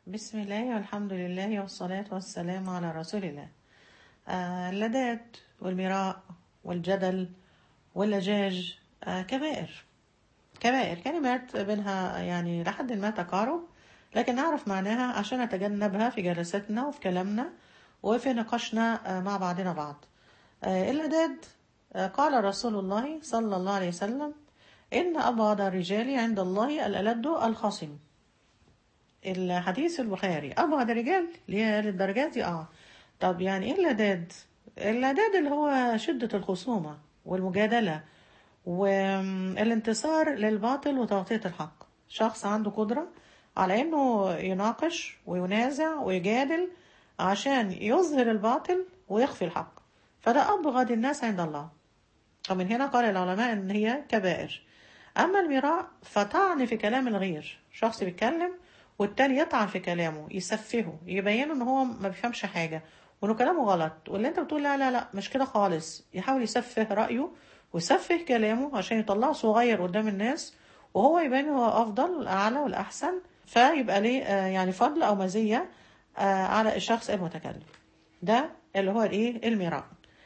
بسم الله والحمد لله والصلاة والسلام على رسول الله آه اللذات والمراء والجدل واللجاج آه كبائر كبائر كلمات بينها يعني لحد ما تقارب لكن نعرف معناها عشان نتجنبها في جلساتنا وفي كلامنا وفي نقاشنا آه مع بعضنا بعض آه اللذات آه قال رسول الله صلى الله عليه وسلم إن أبغض الرجال عند الله الألد الخصم الحديث البخاري أبغض الرجال ليه للدرجات دي اه طب يعني ايه اللداد اللداد اللي هو شدة الخصومة والمجادلة والانتصار للباطل وتغطية الحق شخص عنده قدرة على انه يناقش وينازع ويجادل عشان يظهر الباطل ويخفي الحق فده أبغض الناس عند الله ومن هنا قال العلماء ان هي كبائر اما المراء فطعن في كلام الغير شخص بيتكلم والتاني يطعن في كلامه يسفهه يبينه ان هو ما بيفهمش حاجه وانه كلامه غلط واللي انت بتقول لا لا لا مش كده خالص يحاول يسفه رايه ويسفه كلامه عشان يطلعه صغير قدام الناس وهو يبان هو افضل الاعلى والاحسن فيبقى ليه آه يعني فضل او مزيه آه على الشخص المتكلم ده اللي هو الايه المراء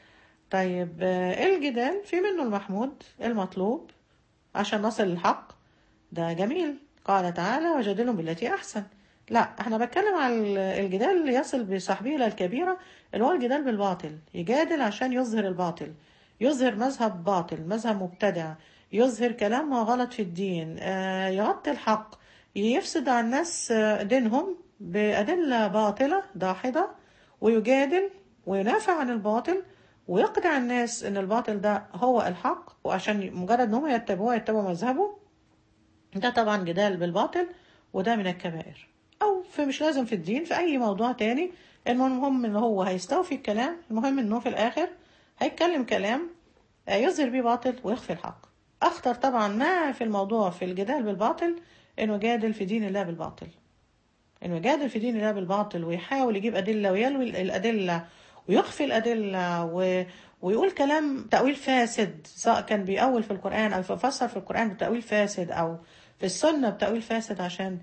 طيب آه الجدال في منه المحمود المطلوب عشان نصل للحق ده جميل قال تعالى وجادلهم بالتي أحسن لا احنا بتكلم على الجدال اللي يصل بصاحبه إلى الكبيرة اللي هو الجدال بالباطل يجادل عشان يظهر الباطل يظهر مذهب باطل مذهب مبتدع يظهر كلام غلط في الدين آه يغطي الحق يفسد على الناس دينهم بأدلة باطلة داحضة ويجادل وينافع عن الباطل ويقنع الناس ان الباطل ده هو الحق وعشان مجرد ان هم يتبعوه يتبعوا مذهبه ده طبعا جدال بالباطل وده من الكبائر او في مش لازم في الدين في اي موضوع تاني المهم ان هو هيستوفي الكلام المهم انه في الاخر هيتكلم كلام يظهر بيه باطل ويخفي الحق اخطر طبعا ما في الموضوع في الجدال بالباطل انه يجادل في دين الله بالباطل انه يجادل في دين الله بالباطل ويحاول يجيب ادله ويلوي الادله ويخفي الادله و... ويقول كلام تأويل فاسد سواء كان بيأول في القرآن أو يفسر في القرآن بتأويل فاسد أو في السنة بتأويل فاسد عشان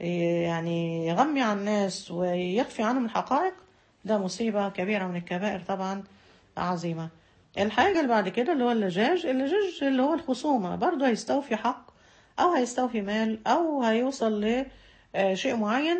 يعني يغمي على الناس ويخفي عنهم الحقائق ده مصيبة كبيرة من الكبائر طبعا عظيمة الحاجة اللي بعد كده اللي هو اللجاج اللجاج اللي هو الخصومة برضه هيستوفي حق أو هيستوفي مال أو هيوصل لشيء معين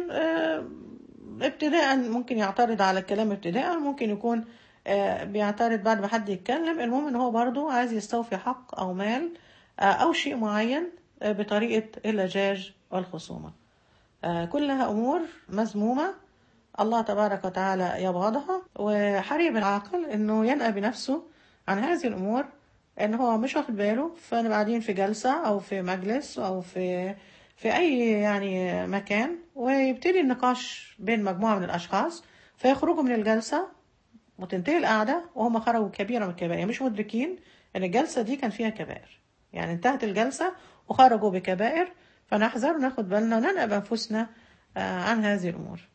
ابتداء ممكن يعترض على الكلام ابتداء ممكن يكون بيعترض بعد ما حد يتكلم المهم ان هو برضو عايز يستوفي حق او مال او شيء معين بطريقة اللجاج والخصومة كلها امور مذمومة الله تبارك وتعالى يبغضها وحري بالعاقل انه ينأى بنفسه عن هذه الامور ان هو مش واخد باله فنبقى قاعدين في جلسة او في مجلس او في في اي يعني مكان ويبتدي النقاش بين مجموعة من الاشخاص فيخرجوا من الجلسة وتنتهي القعدة وهم خرجوا كبيرة من الكبائر يعني مش مدركين ان الجلسة دي كان فيها كبائر يعني انتهت الجلسة وخرجوا بكبائر فنحذر وناخد بالنا وننقب أنفسنا عن هذه الأمور